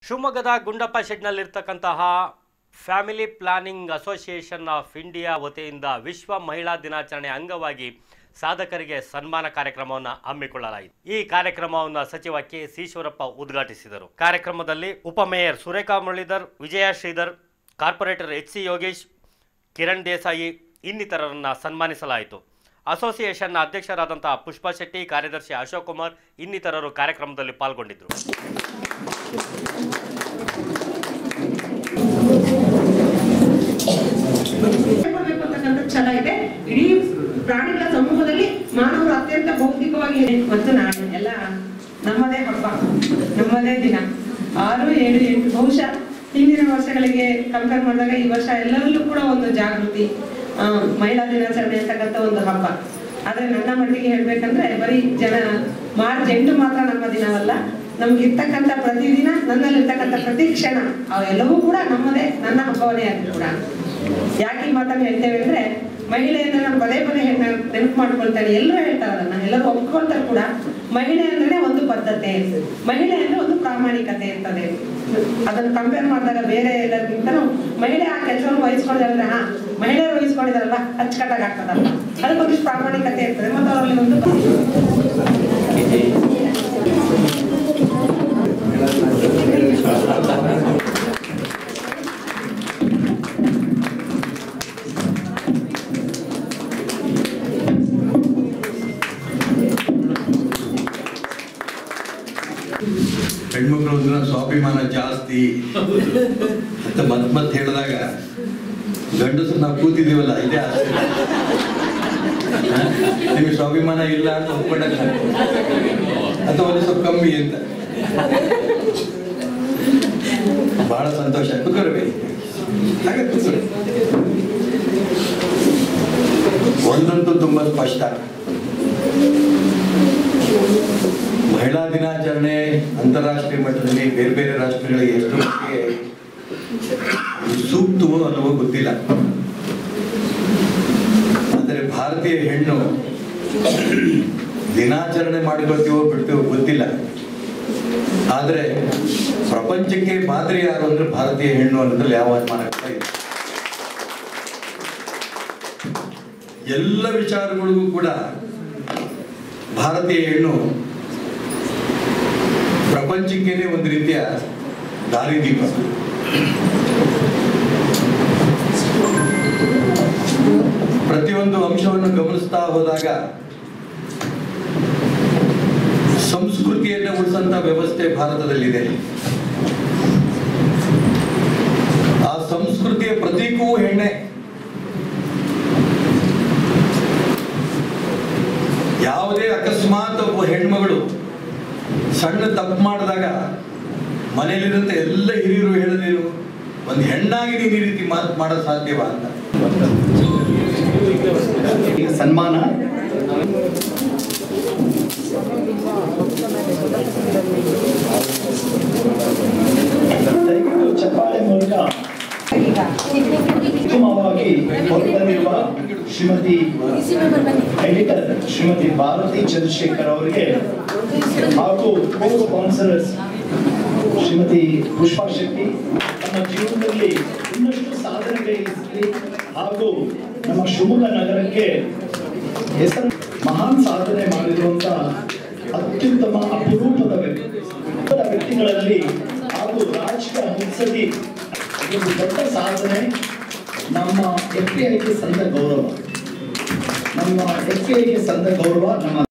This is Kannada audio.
ಶಿವಮೊಗ್ಗದ ಗುಂಡಪ್ಪ ಶೆಡ್ನಲ್ಲಿರ್ತಕ್ಕಂತಹ family planning association of India ವತಿಯಿಂದ ವಿಶ್ವ ಮಹಿಳಾ ದಿನಾಚರಣೆ ಅಂಗವಾಗಿ ಸಾಧಕರಿಗೆ ಸನ್ಮಾನ ಕಾರ್ಯಕ್ರಮವನ್ನು ಹಮ್ಮಿಕೊಳ್ಳಲಾಯಿತು ಈ ಕಾರ್ಯಕ್ರಮವನ್ನು ಸಚಿವ ಕೆ ಸಿ ಈಶ್ವರಪ್ಪ ಉದ್ಘಾಟಿಸಿದರು ಕಾರ್ಯಕ್ರಮದಲ್ಲಿ ಉಪಮೇಯರ್ Surekha Muralidhar Vijaya Shridhar corporator H C Yogesh Kiran Desai ಇನ್ನಿತರರನ್ನು ಸನ್ಮಾನಿಸಲಾಯಿತು ಅಸೋಸಿಯೇಷನ್ನ ಅಧ್ಯಕ್ಷರಾದಂತಹ ಪುಷ್ಪಾ ಶೆಟ್ಟಿ ಕಾರ್ಯದರ್ಶಿ ಅಶೋಕ್ ಕುಮಾರ್ ಇನ್ನಿತರರು ಕಾರ್ಯಕ್ರಮದಲ್ಲಿ ಪಾಲ್ಗೊಂಡಿದ್ದರು ಕೊಡ್ಬೇಕು ಅಂತಕ್ಕಂಥ ಛಲ ಇದೆ ಇಡೀ ಪ್ರಾಣಿಗಳ ಸಮೂಹದಲ್ಲಿ ಮಾನವರು ಅತ್ಯಂತ ಬೌದ್ಧಿಕವಾಗಿ ಮತ್ತು ನಾಡು ಎಲ್ಲ ನಮ್ಮದೇ ಹಬ್ಬ ನಮ್ಮದೇ ದಿನ ಆರು ಏಳು ಎಂಟು ಬಹುಶಃ ಹಿಂದಿನ ವರ್ಷಗಳಿಗೆ ಕಂಪೇರ್ ಮಾಡಿದಾಗ ಈ ವರ್ಷ ಎಲ್ಲರಲ್ಲೂ ಕೂಡ ಒಂದು ಜಾಗೃತಿ ಆ, ಮಹಿಳಾ ದಿನಾಚರಣೆ ಅಂತಕ್ಕಂಥ ಒಂದು ಹಬ್ಬ ಆದ್ರೆ ನನ್ನ ಮಟ್ಟಿಗೆ ಹೇಳ್ಬೇಕಂದ್ರೆ ಬರೀ ಜನ ಮಾರ್ಚ್ ಎಂಟು ಮಾತ್ರ ನಮ್ಮ ದಿನವಲ್ಲ ನಮ್ಗಿರ್ತಕ್ಕಂಥ ಪ್ರತಿದಿನ ನನ್ನಲ್ಲಿರ್ತಕ್ಕಂಥ ಪ್ರತಿ ಕ್ಷಣ ಅವೆಲ್ಲವೂ ಕೂಡ ನಮ್ಮದೇ ನನ್ನ ಹಬ್ಬವೇ ಅದು ಕೂಡ ಯಾಕೆ ಈ ಮಾತನ್ನ ಹೇಳ್ತೇವೆ ಅಂದ್ರೆ ಮಹಿಳೆಯನ್ನ ನಾನು ಪದೇ ಪದೇ ಹೇಳ್- ನೆನಪು ಮಾಡ್ಕೊಳ್ತೇನೆ ಎಲ್ಲರೂ ಹೇಳ್ತಾರೆ ಅದನ್ನ ಎಲ್ಲರೂ ಒಪ್ಕೊಳ್ತಾರೆ ಕೂಡ ಮಹಿಳೆ ಅಂದ್ರೆ ಒಂದು ಬದ್ಧತೆ ಮಹಿಳೆ ಅಂದ್ರೆ ಒಂದು ಪ್ರಾಮಾಣಿಕತೆ ಇರ್ತದೆ ಅದನ್ನು ಕಂಪೇರ್ ಮಾಡಿದಾಗ ಬೇರೆ ಎಲ್ಲರಿಗಿಂತನೂ ಮಹಿಳೆ ಆ ಕೆಲಸವನ್ನು ವಹಿಸ್ಕೊಂಡಿದ್ರೆ ಹಾ ಮಹಿಳೆಯರು ವಹಿಸ್ಕೊಂಡಿದಾರಲ್ಲ ಅಚ್ಚುಕಟ್ಟಾಗಿ ಆಗ್ತದಲ್ಲ ಅದಕ್ಕೊಂದಿಷ್ಟು ಪ್ರಾಮಾಣಿಕತೆ ಇರ್ತದೆ ಮತ್ತು ಅವರಲ್ಲಿ ಒಂದು ಹೆಣ್ಮಕ್ಳು ಅಂದ್ರೆ ಸ್ವಾಭಿಮಾನ ಜಾಸ್ತಿ ಅಂತ ಮತ್ ಮತ್ ಹೇಳಿದಾಗ ಗಂಡಸರು ನಾವು ಕೂತಿದೀವಲ್ಲ ಇದೇ ಆಶ್ಚರ್ಯ. ಹ? ನಿಮಗೆ ಸ್ವಾಭಿಮಾನ ಇಲ್ಲ ಅಂತ ಒಪ್ಕೊಂಡಾಗ ಅಥವಾ ಒಂದು ಸ್ವಲ್ಪ ಕಮ್ಮಿ ಅಂತ ಬಹಳ ಸಂತೋಷ ಕುತ್ಕೊಳ್ರಿ ಹಾಗೆ ಕೂತ್ಕೊಳ್ಳಿ ಒಂದಂತೂ ತುಂಬಾ ಸ್ಪಷ್ಟ ಮಹಿಳಾ ದಿನಾಚರಣೆ ಅಂತಾರಾಷ್ಟ್ರೀಯ ಮಟ್ಟದಲ್ಲಿ ಬೇರೆ ಬೇರೆ ರಾಷ್ಟ್ರಗಳಿಗೆ ಎಷ್ಟು ಮಟ್ಟಿಗೆ ಸೂಕ್ತವೋ ಅನ್ನುವ ಗೊತ್ತಿಲ್ಲ ಆದರೆ ಭಾರತೀಯ ಹೆಣ್ಣು ದಿನಾಚರಣೆ ಮಾಡಿಕೊಳ್ತೀವೋ ಬಿಡ್ತೀವೋ ಗೊತ್ತಿಲ್ಲ ಆದರೆ ಪ್ರಪಂಚಕ್ಕೆ ಮಾದರಿ ಯಾರು ಅಂದ್ರೆ ಭಾರತೀಯ ಹೆಣ್ಣು ಅನ್ನೋದ್ರಲ್ಲಿ ಯಾವ ಅನುಮಾನ ಇಲ್ಲ ಎಲ್ಲ ವಿಚಾರಗಳಿಗೂ ಕೂಡ ಭಾರತೀಯ ಹೆಣ್ಣು ಪ್ರಪಂಚಕ್ಕೇನೆ ಒಂದು ರೀತಿಯ ದಾರಿದೀಪ ಪ್ರತಿಯೊಂದು ಅಂಶವನ್ನು ಗಮನಿಸ್ತಾ ಹೋದಾಗ ಸಂಸ್ಕೃತಿಯನ್ನ ಉಳಿಸಂತ ವ್ಯವಸ್ಥೆ ಭಾರತದಲ್ಲಿದೆ ಆ ಸಂಸ್ಕೃತಿಯ ಪ್ರತೀಕವೂ ಹೆಣ್ಣೆ ಯಾವುದೇ ಅಕಸ್ಮಾತ್ ಒಬ್ಬ ಹೆಣ್ಮಗಳು ಸಣ್ಣ ತಪ್ಪು ಮಾಡಿದಾಗ ಮನೆಯಲ್ಲಿರಂತ ಎಲ್ಲ ಹಿರಿಯರು ಹೇಳದೇನು ಒಂದು ಹೆಣ್ಣಾಗಿ ನೀನು ಈ ರೀತಿ ಮಾತು ಮಾಡೋದು ಸಾಧ್ಯವಾ ಅಂತ ಈಗ ಸನ್ಮಾನ ದಯವಿಟ್ಟು ಚಪ್ಪಾಳೆ ಮೂಲಕ ಉತ್ತಮವಾಗಿ ಹೊರಬಂದಿರುವ ಶ್ರೀಮತಿ ಎಡಿಟರ್ ಶ್ರೀಮತಿ ಭಾರತಿ ಚಂದ್ರಶೇಖರ್ ಅವರಿಗೆ ಹಾಗೂ ಕೋ ಸ್ಪಾನ್ಸರ್ಸ್ ಶ್ರೀಮತಿ ಪುಷ್ಪಾ ಶೆಟ್ಟಿ ನಮ್ಮ ಜೀವನದಲ್ಲಿ ಇನ್ನಷ್ಟು ಸಾಧನೆಗಳಿರಲಿ ಹಾಗೂ ನಮ್ಮ ಶಿವಮೊಗ್ಗ ನಗರಕ್ಕೆ ಹೆಸರು ಮಹಾನ್ ಸಾಧನೆ ಮಾಡಿರುವಂತ ಅತ್ಯುತ್ತಮ ಅಪರೂಪದ ವ್ಯಕ್ತಿ ಅಪರೂಪದ ವ್ಯಕ್ತಿಗಳಲ್ಲಿ ಹಾಗೂ ರಾಜಕೀಯ ಮುತ್ಸದಿ ಒಂದು ದೊಡ್ಡ ಸಾಧನೆ ನಮ್ಮ ಎಫ್ ಐಗೆ ಸಂದ ಗೌರವ ನಮ್ಮ ಎಫ್ ಐಗೆ ಸಂದ ಗೌರವ ನಮ್ಮ